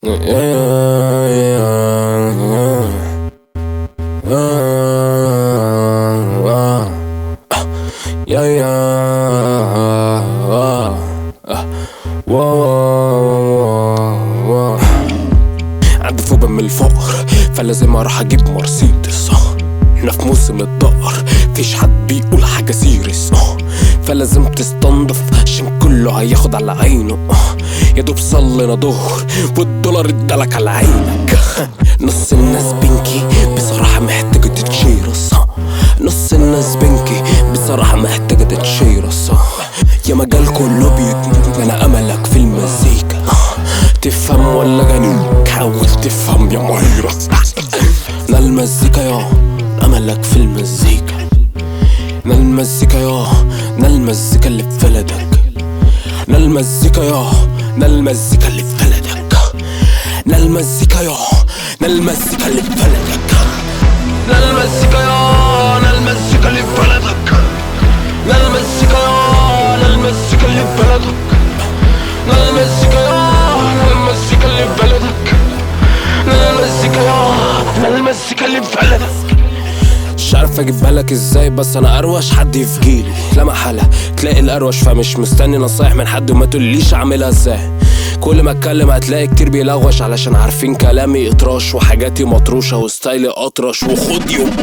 Yeah, yeah. عندي فوبيا من الفقر فلازم اروح اجيب مرسيدس آه. احنا في موسم الدقر فيش حد بيقول حاجة سيريس آه. فلازم تستنضف عشان كله هياخد على عينه آه. يا دوب صلينا ظهر والدولار ادالك على عينك نص الناس بنكي بصراحة محتاجة تتشيرس آه. نص الناس بنكي بصراحة محتاجة تتشيرس آه. يا مجال كله بيتمنى انا املك في المزيكا آه. تفهم ولا جنين حاول تفهم يا مهيرس انا المزيكا يا املك في المزيكا انا المزيكا يا انا المزيكا اللي في بلدك انا المزيكا يا انا المزيكا اللي في بلدك انا المزيكا يا انا المزيكا اللي في بلدك انا المزيكا يا انا المزيكا اللي في بلدك انا المزيكا يا انا المزيكا اللي في بلدك انا المزيكا يا انا المزيكا اللي في بلدك انا المزيكا يا انا المزيكا اللي في بلدك مش عارف اجيب بالك ازاي بس انا اروش حد يفجيلي لا محالة تلاقي الاروش فمش مستني نصايح من حد وما تقوليش اعملها ازاي كل ما اتكلم هتلاقي كتير بيلغوش علشان عارفين كلامي اطراش وحاجاتي مطروشة وستايلي اطرش وخد يوم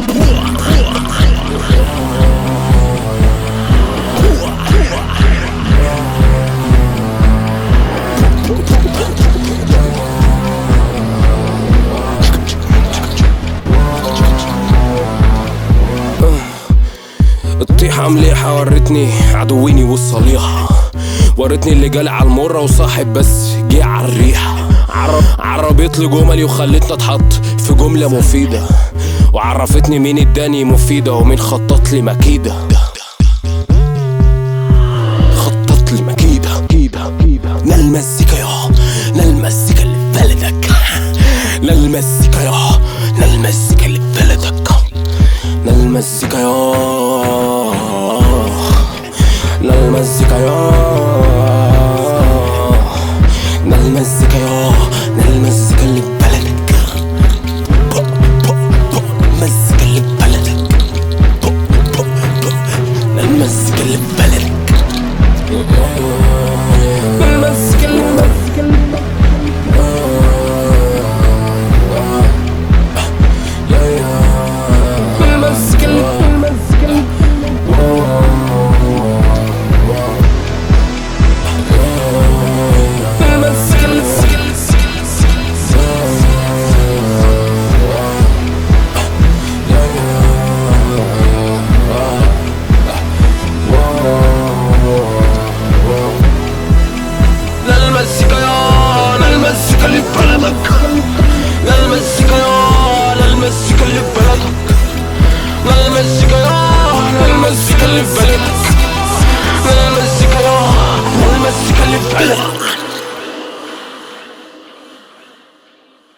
الطيحة مليحة ورتني عدويني والصليحة ورتني اللي جالي على المرة وصاحب بس جه على الريحة عرب عربيت لي جملي وخلتني اتحط في جملة مفيدة وعرفتني مين اداني مفيدة ومين خطط لي مكيدة خطط لي مكيدة كيدة نا المزيكا يا نا المزيكا اللي في بلدك نا المزيكا يا نا المزيكا اللي في بلدك نا المزيكا يا نا المزيكا يا نا المزيكا يا نا المزيكا اللي في بلدك بو- بو- بو- المزيكا اللي في بلدك بو- بو- بو- نا المزيكا اللي في بلدك المزيكا اللي المزيكا اللي المزيكا لا المزيكا يا لا المزيكا اللي في بلدك لا المزيكا يا لا المزيكا اللي في بلدك لا المزيكا يا لا المزيكا اللي في بلدك لا المزيكا يا لا المزيكا اللي في بلدك